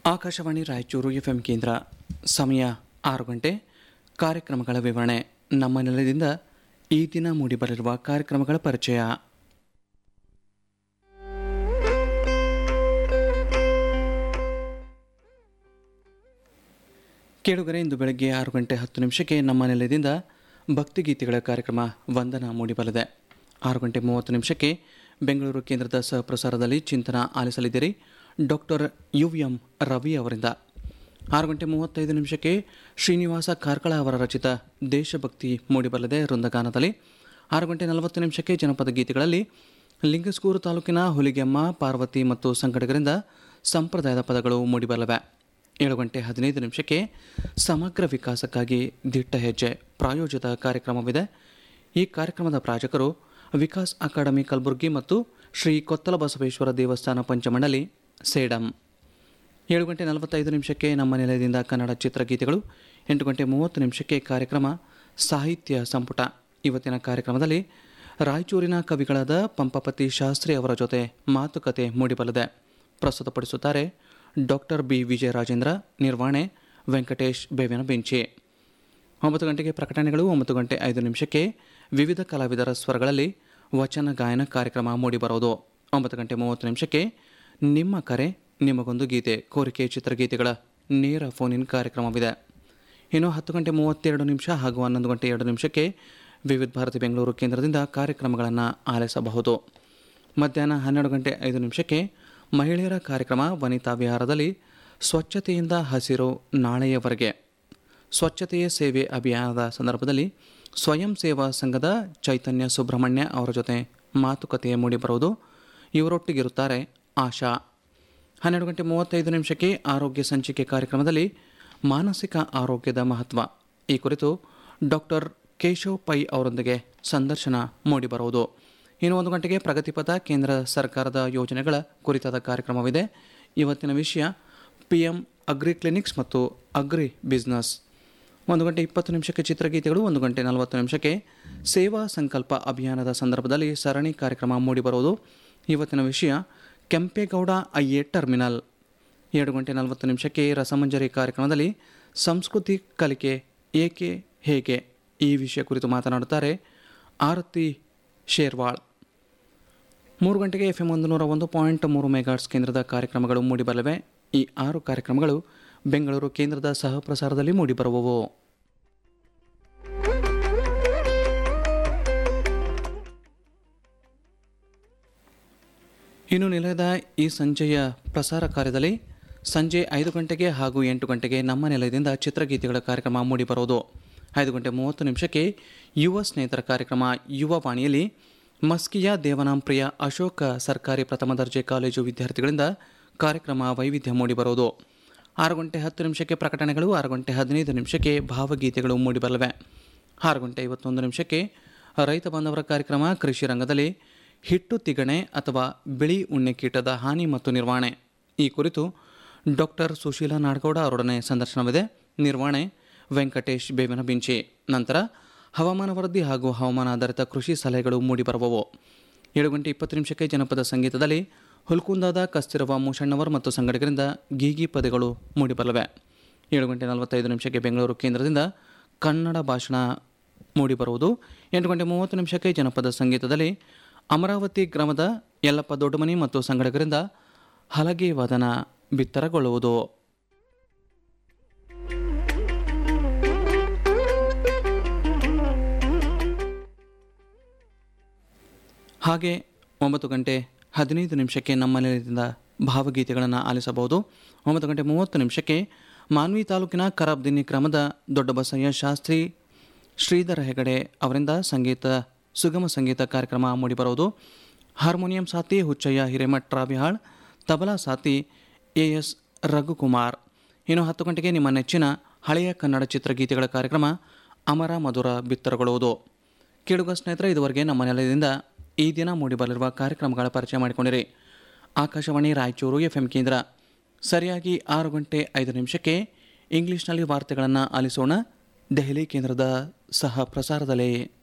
Akashvani Raichur FM ಕೇಂದ್ರ ಸಮಯ ಆರು ಗಂಟೆ ಕಾರ್ಯಕ್ರಮಗಳ ವಿವರಣೆ ನಮ್ಮ ನೆಲದಿಂದ ಈ ದಿನ ಮೂಡಿಬರಲಿರುವ ಕಾರ್ಯಕ್ರಮಗಳ ಪರಿಚಯ ಕೇಳುಗರೆ ಇಂದು ಬೆಳಗ್ಗೆ ಆರು ಗಂಟೆ ಹತ್ತು ನಿಮಿಷಕ್ಕೆ ನಮ್ಮ ನೆಲದಿಂದ ಭಕ್ತಿಗೀತೆಗಳ ಕಾರ್ಯಕ್ರಮ ವಂದನ ಮೂಡಿಬರಲಿದೆ ಆರು ಗಂಟೆ ಮೂವತ್ತು ನಿಮಿಷಕ್ಕೆ ಬೆಂಗಳೂರು ಕೇಂದ್ರದ ಸಹಪ್ರಸಾರದಲ್ಲಿ ಚಿಂತನ ಆಲಿಸಲಿದ್ದೀರಿ ಡಾಕ್ಟರ್ ಯು ಎಂ ರವಿ ಅವರಿಂದ ಆರು ಗಂಟೆ ಮೂವತ್ತೈದು ನಿಮಿಷಕ್ಕೆ ಶ್ರೀನಿವಾಸ ಕಾರ್ಕಳ ಅವರ ರಚಿತ ದೇಶಭಕ್ತಿ ಮೂಡಿಬರಲಿದೆ ವೃಂದಗಾನದಲ್ಲಿ ಆರು ಗಂಟೆ ನಲವತ್ತು ನಿಮಿಷಕ್ಕೆ ಜನಪದ ಗೀತೆಗಳಲ್ಲಿ ಲಿಂಗಸ್ಕೂರು ತಾಲೂಕಿನ ಹುಲಿಗೆಮ್ಮ ಪಾರ್ವತಿ ಮತ್ತು ಸಂಘಟಕರಿಂದ ಸಂಪ್ರದಾಯದ ಪದಗಳು ಮೂಡಿಬರಲಿವೆ ಏಳು ಗಂಟೆ ಹದಿನೈದು ನಿಮಿಷಕ್ಕೆ ಸಮಗ್ರ ವಿಕಾಸಕ್ಕಾಗಿ ದಿಟ್ಟ ಹೆಜ್ಜೆ ಪ್ರಾಯೋಜಿತ ಕಾರ್ಯಕ್ರಮವಿದೆ ಈ ಕಾರ್ಯಕ್ರಮದ ಪ್ರಾಯೋಜಕರು ವಿಕಾಸ್ ಅಕಾಡೆಮಿ ಕಲಬುರಗಿ ಮತ್ತು ಶ್ರೀ ಕೊತ್ತಲ ಬಸವೇಶ್ವರ ದೇವಸ್ಥಾನ ಪಂಚಮಂಡಲಿ ಸೇಡಂ ಏಳು ಗಂಟೆ ನಲವತ್ತೈದು ನಿಮಿಷಕ್ಕೆ ನಮ್ಮ ನಿಲಯದಿಂದ ಕನ್ನಡ ಚಿತ್ರಗೀತೆಗಳು ಎಂಟು ಗಂಟೆ ಮೂವತ್ತು ನಿಮಿಷಕ್ಕೆ ಕಾರ್ಯಕ್ರಮ ಸಾಹಿತ್ಯ ಸಂಪುಟ ಇವತ್ತಿನ ಕಾರ್ಯಕ್ರಮದಲ್ಲಿ ರಾಯಚೂರಿನ ಕವಿಗಳಾದ ಪಂಪಪತಿ ಶಾಸ್ತ್ರಿ ಅವರ ಜೊತೆ ಮಾತುಕತೆ ಮೂಡಿಬರಲಿದೆ ಪ್ರಸ್ತುತಪಡಿಸುತ್ತಾರೆ ಡಾಕ್ಟರ್ ಬಿ ವಿಜಯರಾಜೇಂದ್ರ ನಿರ್ವಹಣೆ ವೆಂಕಟೇಶ್ ಬೇವಿನ ಬೆಂಚಿ ಒಂಬತ್ತು ಗಂಟೆಗೆ ಪ್ರಕಟಣೆಗಳು ಒಂಬತ್ತು ಗಂಟೆ ಐದು ನಿಮಿಷಕ್ಕೆ ವಿವಿಧ ಕಲಾವಿದರ ಸ್ವರಗಳಲ್ಲಿ ವಚನ ಗಾಯನ ಕಾರ್ಯಕ್ರಮ ಮೂಡಿಬರೋದು ಒಂಬತ್ತು ಗಂಟೆ ಮೂವತ್ತು ನಿಮಿಷಕ್ಕೆ ನಿಮ್ಮ ಕರೆ ನಿಮಗೊಂದು ಗೀತೆ ಕೋರಿಕೆ ಚಿತ್ರಗೀತೆಗಳ ನೇರ ಫೋನ್ ಇನ್ ಕಾರ್ಯಕ್ರಮವಿದೆ ಇನ್ನು ಹತ್ತು ಗಂಟೆ ಮೂವತ್ತೆರಡು ನಿಮಿಷ ಹಾಗೂ ಹನ್ನೊಂದು ಗಂಟೆ ಎರಡು ನಿಮಿಷಕ್ಕೆ ವಿವಿಧ ಭಾರತಿ ಬೆಂಗಳೂರು ಕೇಂದ್ರದಿಂದ ಕಾರ್ಯಕ್ರಮಗಳನ್ನು ಆಲಿಸಬಹುದು ಮಧ್ಯಾಹ್ನ ಹನ್ನೆರಡು ಗಂಟೆ ಐದು ನಿಮಿಷಕ್ಕೆ ಮಹಿಳೆಯರ ಕಾರ್ಯಕ್ರಮ ವನಿತಾ ವಿಹಾರದಲ್ಲಿ ಸ್ವಚ್ಛತೆಯಿಂದ ಹಸಿರು ನಾಳೆಯವರೆಗೆ ಸ್ವಚ್ಛತೆಯೇ ಸೇವೆ ಅಭಿಯಾನದ ಸಂದರ್ಭದಲ್ಲಿ ಸ್ವಯಂ ಸೇವಾ ಸಂಘದ ಚೈತನ್ಯ ಸುಬ್ರಹ್ಮಣ್ಯ ಅವರ ಜೊತೆ ಮಾತುಕತೆ ಮೂಡಿಬರುವುದು ಇವರೊಟ್ಟಿಗಿರುತ್ತಾರೆ ಆಶಾ ಹನ್ನೆರಡು ಗಂಟೆ ಮೂವತ್ತೈದು ನಿಮಿಷಕ್ಕೆ ಆರೋಗ್ಯ ಸಂಚಿಕೆ ಕಾರ್ಯಕ್ರಮದಲ್ಲಿ ಮಾನಸಿಕ ಆರೋಗ್ಯದ ಮಹತ್ವ ಈ ಕುರಿತು ಡಾಕ್ಟರ್ ಕೇಶವ್ ಪೈ ಅವರೊಂದಿಗೆ ಸಂದರ್ಶನ ಮೂಡಿಬರುವುದು ಇನ್ನು ಒಂದು ಗಂಟೆಗೆ ಪ್ರಗತಿಪಥ ಕೇಂದ್ರ ಸರ್ಕಾರದ ಯೋಜನೆಗಳ ಕುರಿತಾದ ಕಾರ್ಯಕ್ರಮವಿದೆ ಇವತ್ತಿನ ವಿಷಯ ಪಿ ಎಂ ಅಗ್ರಿ ಕ್ಲಿನಿಕ್ಸ್ ಮತ್ತು ಅಗ್ರಿ ಬಿಸ್ನೆಸ್ ಒಂದು ಗಂಟೆ ಇಪ್ಪತ್ತು ನಿಮಿಷಕ್ಕೆ ಚಿತ್ರಗೀತೆಗಳು ಒಂದು ಗಂಟೆ ನಲವತ್ತು ನಿಮಿಷಕ್ಕೆ ಸೇವಾ ಸಂಕಲ್ಪ ಅಭಿಯಾನದ ಸಂದರ್ಭದಲ್ಲಿ ಸರಣಿ ಕಾರ್ಯಕ್ರಮ ಮೂಡಿಬರುವುದು ಇವತ್ತಿನ ವಿಷಯ ಕೆಂಪೇಗೌಡ ಐಎ ಟರ್ಮಿನಲ್ ಎರಡು ಗಂಟೆ ನಲವತ್ತು ನಿಮಿಷಕ್ಕೆ ರಸಮಂಜರಿ ಕಾರ್ಯಕ್ರಮದಲ್ಲಿ ಸಂಸ್ಕೃತಿ ಕಲಿಕೆ ಏಕೆ ಹೇಗೆ ಈ ವಿಷಯ ಕುರಿತು ಮಾತನಾಡುತ್ತಾರೆ ಆರತಿ ಶೇರ್ವಾಳ್ ಮೂರು ಗಂಟೆಗೆ ಎಫ್ ಎಂ ಒಂದು ನೂರ ಒಂದು ಪಾಯಿಂಟ್ ಮೂರು ಮೆಗಾಟ್ಸ್ ಕೇಂದ್ರದ ಕಾರ್ಯಕ್ರಮಗಳು ಮೂಡಿಬರಲಿವೆ ಈ ಆರು ಕಾರ್ಯಕ್ರಮಗಳು ಬೆಂಗಳೂರು ಕೇಂದ್ರದ ಸಹ ಪ್ರಸಾರದಲ್ಲಿ ಮೂಡಿಬರುವವು ಇನ್ನು ನಿಲಯದ ಈ ಸಂಜೆಯ ಪ್ರಸಾರ ಕಾರ್ಯದಲ್ಲಿ ಸಂಜೆ ಐದು ಗಂಟೆಗೆ ಹಾಗೂ ಎಂಟು ಗಂಟೆಗೆ ನಮ್ಮ ನಿಲಯದಿಂದ ಚಿತ್ರಗೀತೆಗಳ ಕಾರ್ಯಕ್ರಮ ಮೂಡಿಬರುವುದು ಐದು ಗಂಟೆ ಮೂವತ್ತು ನಿಮಿಷಕ್ಕೆ ಯುವ ಸ್ನೇಹಿತರ ಕಾರ್ಯಕ್ರಮ ಯುವ ವಾಣಿಯಲ್ಲಿ ಮಸ್ಕಿಯಾ ದೇವನಾಂಪ್ರಿಯ ಅಶೋಕ ಸರ್ಕಾರಿ ಪ್ರಥಮ ದರ್ಜೆ ಕಾಲೇಜು ವಿದ್ಯಾರ್ಥಿಗಳಿಂದ ಕಾರ್ಯಕ್ರಮ ವೈವಿಧ್ಯ ಮೂಡಿಬರುವುದು ಆರು ಗಂಟೆ ಹತ್ತು ನಿಮಿಷಕ್ಕೆ ಪ್ರಕಟಣೆಗಳು ಆರು ಗಂಟೆ ಹದಿನೈದು ನಿಮಿಷಕ್ಕೆ ಭಾವಗೀತೆಗಳು ಮೂಡಿಬರಲಿವೆ ಆರು ಗಂಟೆ ಐವತ್ತೊಂದು ನಿಮಿಷಕ್ಕೆ ರೈತ ಬಾಂಧವರ ಕಾರ್ಯಕ್ರಮ ಕೃಷಿ ರಂಗದಲ್ಲಿ ಹಿಟ್ಟು ತಿಗಣೆ ಅಥವಾ ಬಿಳಿ ಉಣ್ಣೆ ಕೀಟದ ಹಾನಿ ಮತ್ತು ನಿರ್ವಹಣೆ ಈ ಕುರಿತು ಡಾಕ್ಟರ್ ಸುಶೀಲಾ ನಾಡಗೌಡ ಅವರೊಡನೆ ಸಂದರ್ಶನವಿದೆ ನಿರ್ವಹಣೆ ವೆಂಕಟೇಶ್ ಬೇವಿನ ಬಿಂಚಿ ನಂತರ ಹವಾಮಾನ ವರದಿ ಹಾಗೂ ಹವಾಮಾನ ಆಧಾರಿತ ಕೃಷಿ ಸಲಹೆಗಳು ಮೂಡಿಬರುವವು ಏಳು ಗಂಟೆ ಇಪ್ಪತ್ತು ನಿಮಿಷಕ್ಕೆ ಜನಪದ ಸಂಗೀತದಲ್ಲಿ ಹುಲ್ಕುಂದಾದ ಕಸ್ತಿರುವ ಮೂಷಣ್ಣವರ್ ಮತ್ತು ಸಂಘಟಕರಿಂದ ಗೀಗಿ ಪದಗಳು ಮೂಡಿಬರಲಿವೆ ಏಳು ಗಂಟೆ ನಲವತ್ತೈದು ನಿಮಿಷಕ್ಕೆ ಬೆಂಗಳೂರು ಕೇಂದ್ರದಿಂದ ಕನ್ನಡ ಭಾಷಣ ಮೂಡಿಬರುವುದು ಎಂಟು ಗಂಟೆ ಮೂವತ್ತು ನಿಮಿಷಕ್ಕೆ ಜನಪದ ಸಂಗೀತದಲ್ಲಿ ಅಮರಾವತಿ ಗ್ರಾಮದ ಯಲ್ಲಪ್ಪ ದೊಡ್ಡಮನಿ ಮತ್ತು ಸಂಘಟಕರಿಂದ ಹಲಗೆ ವಾದನ ಬಿತ್ತರಗೊಳ್ಳುವುದು ಹಾಗೆ ಒಂಬತ್ತು ಗಂಟೆ ಹದಿನೈದು ನಿಮಿಷಕ್ಕೆ ನಮ್ಮ ನಿಲಯದಿಂದ ಭಾವಗೀತೆಗಳನ್ನು ಆಲಿಸಬಹುದು ಒಂಬತ್ತು ಗಂಟೆ ಮೂವತ್ತು ನಿಮಿಷಕ್ಕೆ ಮಾನ್ವಿ ತಾಲೂಕಿನ ಕರಾಬ್ದಿನ್ನಿ ಕ್ರಮದ ದೊಡ್ಡಬಸಯ್ಯ ಶಾಸ್ತ್ರಿ ಶ್ರೀಧರ ಹೆಗಡೆ ಅವರಿಂದ ಸಂಗೀತ ಸುಗಮ ಸಂಗೀತ ಕಾರ್ಯಕ್ರಮ ಮೂಡಿಬರುವುದು ಹಾರ್ಮೋನಿಯಂ ಸಾತಿ ಹುಚ್ಚಯ್ಯ ಹಿರೇಮಠ್ ರಾಬಿಹಾಳ್ ತಬಲಾ ಸಾತಿ ಎ ಎಸ್ ರಘುಕುಮಾರ್ ಇನ್ನು ಹತ್ತು ಗಂಟೆಗೆ ನಿಮ್ಮ ನೆಚ್ಚಿನ ಹಳೆಯ ಕನ್ನಡ ಚಿತ್ರಗೀತೆಗಳ ಕಾರ್ಯಕ್ರಮ ಅಮರ ಮಧುರ ಬಿತ್ತರಗೊಳ್ಳುವುದು ಕೇಳುಗ ಸ್ನೇಹಿತರೆ ಇದುವರೆಗೆ ನಮ್ಮ ನೆಲದಿಂದ ಈ ದಿನ ಮೂಡಿಬರಲಿರುವ ಕಾರ್ಯಕ್ರಮಗಳ ಪರಿಚಯ ಮಾಡಿಕೊಂಡಿರಿ ಆಕಾಶವಾಣಿ ರಾಯಚೂರು ಎಫ್ ಎಂ ಕೇಂದ್ರ ಸರಿಯಾಗಿ ಆರು ಗಂಟೆ ಐದು ನಿಮಿಷಕ್ಕೆ ಇಂಗ್ಲಿಷ್ನಲ್ಲಿ ವಾರ್ತೆಗಳನ್ನು ಆಲಿಸೋಣ ದೆಹಲಿ ಕೇಂದ್ರದ ಸಹ ಪ್ರಸಾರದಲ್ಲಿ